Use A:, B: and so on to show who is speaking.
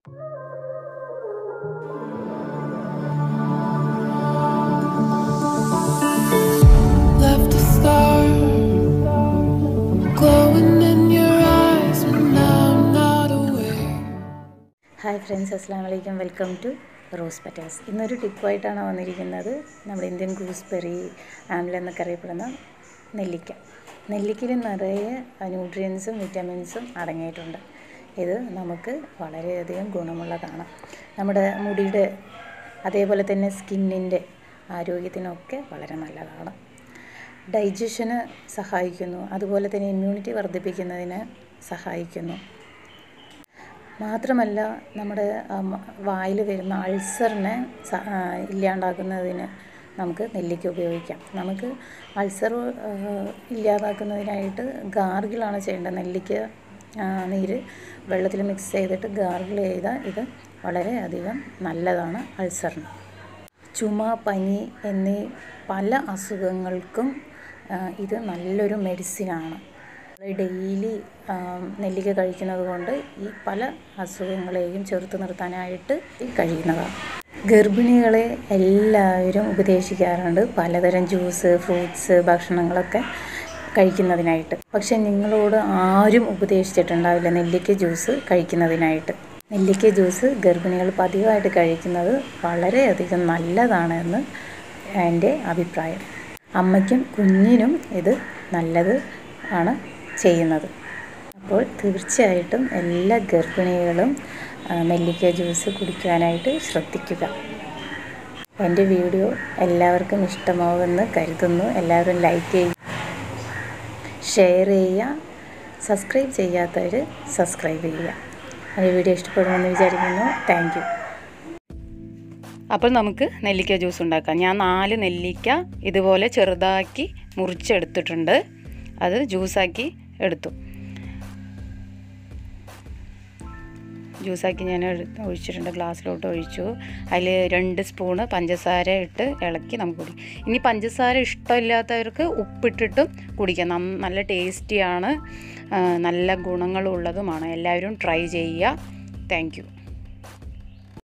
A: left a star glowing in your eyes, but now I'm not aware.
B: Hi friends അസ്സാം വലൈക്കും welcome to rose petals ഇന്നൊരു ടിപ്പായിട്ടാണ് വന്നിരിക്കുന്നത് നമ്മുടെ Indian gooseberry amla എന്നൊക്കെ അറിയപ്പെടുന്ന നെല്ലിക്ക നെല്ലിക്കയിൽ നിറയെ ന്യൂട്രിയൻസും വിറ്റാമിൻസും അടങ്ങിയിട്ടുണ്ട് ഇത് നമുക്ക് വളരെയധികം ഗുണമുള്ളതാണ് നമ്മുടെ മുടിയുടെ അതേപോലെ തന്നെ സ്കിന്നിൻ്റെ ആരോഗ്യത്തിനൊക്കെ വളരെ നല്ലതാണ് ഡൈജഷന് സഹായിക്കുന്നു അതുപോലെ തന്നെ ഇമ്മ്യൂണിറ്റി വർദ്ധിപ്പിക്കുന്നതിന് സഹായിക്കുന്നു മാത്രമല്ല നമ്മുടെ വായിൽ വരുന്ന അൾസറിനെ സ- ആ, ഇല്ലാണ്ടാക്കുന്നതിന് നമുക്ക് നെല്ലിക്ക ഉപയോഗിക്കാം നമുക്ക് അൾസർ ആ, ഇല്ലാതാക്കുന്നതിനായിട്ട് ഗാർഗിളാണ് ചെയ്യേണ്ടത് നെല്ലിക്ക ആ, നീര് വെള്ളത്തിൽ മിക്സ് ചെയ്തിട്ട് ഗാർഗിൾ ചെയ്താൽ ഇത് വളരെയധികം നല്ലതാണ് അൾസറിന് ചുമ പനി എന്നീ പല അസുഖങ്ങൾക്കും ആ, ഇത് നല്ലൊരു മെഡിസിനാണ് ഡെയിലി നെല്ലിക്ക കഴിക്കുന്നത് കൊണ്ട് ഈ പല അസുഖങ്ങളെയും ചെറുത്ത് നിർത്താനായിട്ട് ഈ കഴിയുന്നതാണ് ഗർഭിണികളെ എല്ലാവരും ഉപദേശിക്കാറുണ്ട് പലതരം ജ്യൂസ് ഫ്രൂട്ട്സ് ഭക്ഷണങ്ങളൊക്കെ കഴിക്കുന്നതിനായിട്ട് പക്ഷെ നിങ്ങളോട് ആരും ഉപദേശിച്ചിട്ടുണ്ടാവില്ല നെല്ലിക്ക ജ്യൂസ് കഴിക്കുന്നതിനായിട്ട് നെല്ലിക്ക ജ്യൂസ് ഗർഭിണികൾ പതിവായിട്ട് കഴിക്കുന്നത് വളരെയധികം നല്ലതാണ് എന്ന് എൻ്റെ അഭിപ്രായം അമ്മയ്ക്കും കുഞ്ഞിനും ഇത് നല്ലത് ആണ് ചെയ്യുന്നത് അപ്പോൾ തീർച്ചയായിട്ടും എല്ലാ ഗർഭിണികളും ആ, നെല്ലിക്ക ജ്യൂസ് കുടിക്കാനായിട്ട് ശ്രദ്ധിക്കുക എൻ്റെ വീഡിയോ എല്ലാവർക്കും ഇഷ്ടമാവുമെന്ന് കരുതുന്നു എല്ലാവരും ലൈക്ക് ചെയ്യുക ഷെയർ ചെയ്യുക സബ്സ്ക്രൈബ് ചെയ്യാത്തവർ സബ്സ്ക്രൈബ് ചെയ്യുക എൻ്റെ വീഡിയോ ഇഷ്ടപ്പെടുമെന്ന് വിചാരിക്കുന്നു താങ്ക് യു അപ്പോൾ നമുക്ക് നെല്ലിക്ക ജ്യൂസ് ഉണ്ടാക്കാം ഞാൻ നാല് നെല്ലിക്ക ഇതുപോലെ ചെറുതാക്കി മുറിച്ചെടുത്തിട്ടുണ്ട് അത് ജ്യൂസാക്കി എടുത്തു ജ്യൂസാക്കി ഞാൻ എടുത്ത് ഒഴിച്ചിട്ടുണ്ട് ഗ്ലാസ്സിലോട്ട് ഒഴിച്ചു അതിൽ രണ്ട് സ്പൂണ് പഞ്ചസാര ഇട്ട് ഇളക്കി നമുക്ക് കുടിക്കാം ഇനി പഞ്ചസാര ഇഷ്ടമില്ലാത്തവർക്ക് ഉപ്പിട്ടിട്ടും കുടിക്കാം നം- നല്ല ടേസ്റ്റിയാണ് ആ, നല്ല ഗുണങ്ങളുള്ളതുമാണ് എല്ലാവരും ട്രൈ ചെയ്യുക താങ്ക് യു